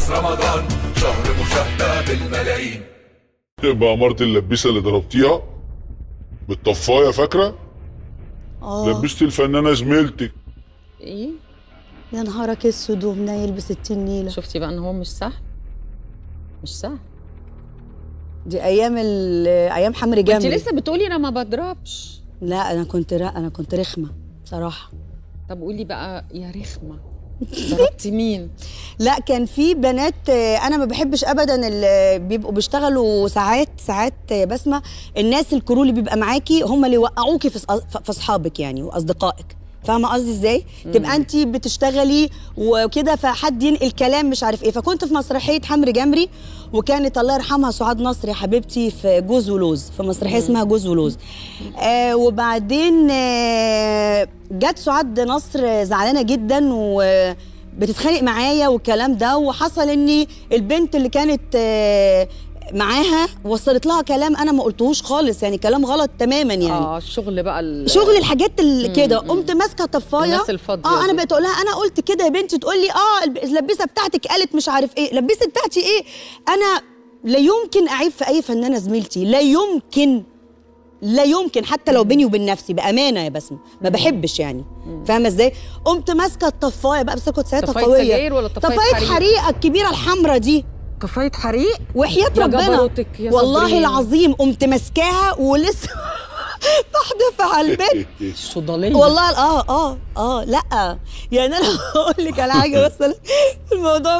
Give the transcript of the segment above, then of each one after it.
فانوس رمضان شهر مشاهدة بالملايين تبقى أمارة اللبيسة اللي ضربتيها بالطفاية فاكرة؟ اه لبست الفنانة زميلتك ايه يا نهارك اسود ومنيل ب 60 نيله شفتي بقى ان هو مش سهل مش سهل دي ايام ال- ايام حمري انت جمري لسه بتقولي انا ما بضربش لا انا كنت ر... انا كنت رخمه بصراحه طب قولي بقى يا رخمه ضربتي مين لا كان في بنات آه، انا ما بحبش ابدا اللي بيبقوا بيشتغلوا ساعات ساعات آه، بسمع الناس الكرو اللي بيبقى معاكي هم اللي يوقعوكي في أص- في اصحابك يعني واصدقائك فاهمه قصدي ازاي تبقى انت بتشتغلي وكده فحد ينقل كلام مش عارف ايه فكنت في مسرحيه حمري جمري وكانت الله يرحمها سعاد نصر يا حبيبتي في جوز ولوز في مسرحيه اسمها جوز ولوز آه وبعدين آه جت سعاد نصر زعلانه جدا و بتتخانق معايا والكلام ده وحصل اني البنت اللي كانت آه، معاها وصلت لها كلام انا ما قلتهوش خالص يعني كلام غلط تماما يعني اه الشغل بقى ال- شغل الحاجات اللي مم، كده مم. قمت ماسكه طفايه الناس الفاضية اه انا دي. بقيت اقول لها انا قلت كده يا بنتي تقول لي اه الب- اللبسه بتاعتك قالت مش عارف ايه اللبسه بتاعتي ايه انا لا يمكن اعيب في اي فنانه زميلتي لا يمكن لا يمكن حتى لو بيني وبين نفسي بامانه يا بسمه ما بحبش يعني فاهمه ازاي قمت ماسكه الطفايه بقى بس أنا كنت ساعتها طفاية قويه سجاير ولا طفاية حريق؟ حريقه الكبيره الحمراء دي طفايه حريق وحياة يا ربنا جبروتك يا والله صابرين. العظيم قمت ماسكاها ولسه بحدف على البيت الصيدليه والله اه اه اه لا يعني انا هقول لك على حاجه مثلا الموضوع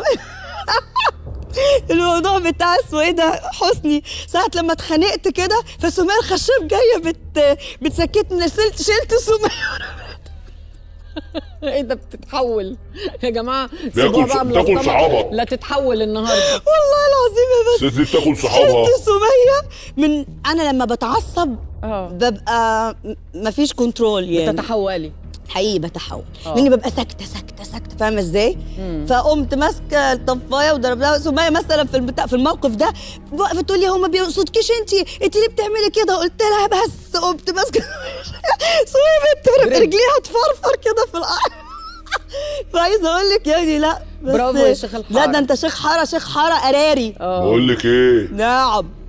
الموضوع بتاع اسمه ايه ده حسني ساعة لما اتخانقت كده فسمية الخشاب جاية بت بتسكتني شلت شلت سمية ايه ده بتتحول يا جماعه بياكل سيبوها ص- بقى بتاكل ملصمة. صحابها. لا تتحول النهارده والله العظيم يا بس الست دي بتاكل صحابها شلت سمية من انا لما بتعصب اه ببقى م- مفيش كنترول يعني تتحولي حقيقي بتحول آه. لاني ببقى ساكته ساكته ساكته فاهمه ازاي؟ فقمت ماسكه الطفايه وضربتها سميه مثلا في البتاع في الموقف ده وقفت تقول لي هو ما بيقصدكيش انت انت ليه بتعملي كده؟ قلت لها بس قمت ماسكه سميه بنت بريك. رجليها تفرفر كده في الارض فعايزه اقول لك يعني لا بس برافو يا شيخ لا الحارة. ده انت شيخ حاره شيخ حاره قراري اه بقول لك ايه نعم